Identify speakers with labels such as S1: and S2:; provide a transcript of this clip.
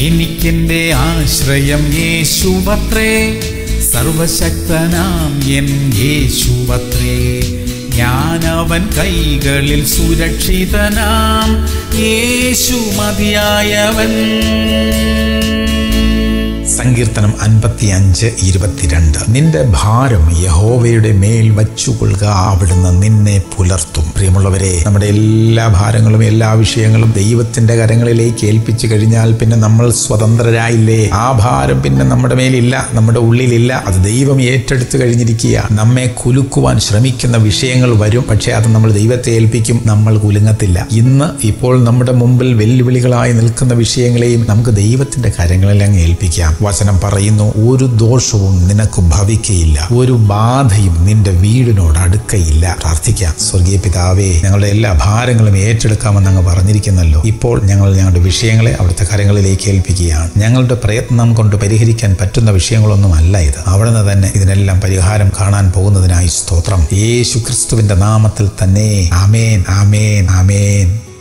S1: എനിക്കെന്റെ ആശ്രയം യേശുവത്രേ സർവശക്തനാം എൻ യേശുവത്രേ ഞാനവൻ കൈകളിൽ സുരക്ഷിതനാം യേശു മതിയായവൻ
S2: സങ്കീർത്തനം അൻപത്തി അഞ്ച് ഇരുപത്തിരണ്ട് നിന്റെ ഭാരം യഹോവയുടെ മേൽ വച്ചുകൊള്ളുക അവിടുന്ന് നിന്നെ പുലർത്തും പ്രിയമുള്ളവരെ നമ്മുടെ എല്ലാ ഭാരങ്ങളും എല്ലാ വിഷയങ്ങളും ദൈവത്തിന്റെ കരങ്ങളിലേക്ക് ഏൽപ്പിച്ചു കഴിഞ്ഞാൽ പിന്നെ നമ്മൾ സ്വതന്ത്രരായില്ലേ ആ ഭാരം പിന്നെ നമ്മുടെ മേലില്ല നമ്മുടെ ഉള്ളിലില്ല അത് ദൈവം ഏറ്റെടുത്ത് കഴിഞ്ഞിരിക്കുക നമ്മെ കുലുക്കുവാൻ ശ്രമിക്കുന്ന വിഷയങ്ങൾ വരും പക്ഷേ അത് നമ്മൾ ദൈവത്തെ ഏൽപ്പിക്കും നമ്മൾ കുലുങ്ങത്തില്ല ഇന്ന് ഇപ്പോൾ നമ്മുടെ മുമ്പിൽ വെല്ലുവിളികളായി നിൽക്കുന്ന വിഷയങ്ങളെയും നമുക്ക് ദൈവത്തിന്റെ കരങ്ങളിൽ അങ്ങ് ഏൽപ്പിക്കാം വചനം പറയുന്നു ഒരു ദോഷവും നിനക്ക് ഭവിക്കയില്ല ഒരു ബാധയും നിന്റെ വീടിനോട് അടുക്കയില്ല പ്രാർത്ഥിക്കാം സ്വർഗീയ പിതാവേ ഞങ്ങളുടെ എല്ലാ ഭാരങ്ങളും ഏറ്റെടുക്കാമെന്ന് അങ്ങ് പറഞ്ഞിരിക്കുന്നല്ലോ ഇപ്പോൾ ഞങ്ങൾ ഞങ്ങളുടെ വിഷയങ്ങളെ അവിടുത്തെ കരങ്ങളിലേക്ക് ഏൽപ്പിക്കുകയാണ് ഞങ്ങളുടെ പ്രയത്നം കൊണ്ട് പരിഹരിക്കാൻ പറ്റുന്ന വിഷയങ്ങളൊന്നും അല്ല ഇത് അവിടുന്ന് തന്നെ ഇതിനെല്ലാം പരിഹാരം കാണാൻ പോകുന്നതിനായി സ്തോത്രം യേശു ക്രിസ്തുവിന്റെ നാമത്തിൽ തന്നെ ആമേൻ ആമേൻ ആമേൻ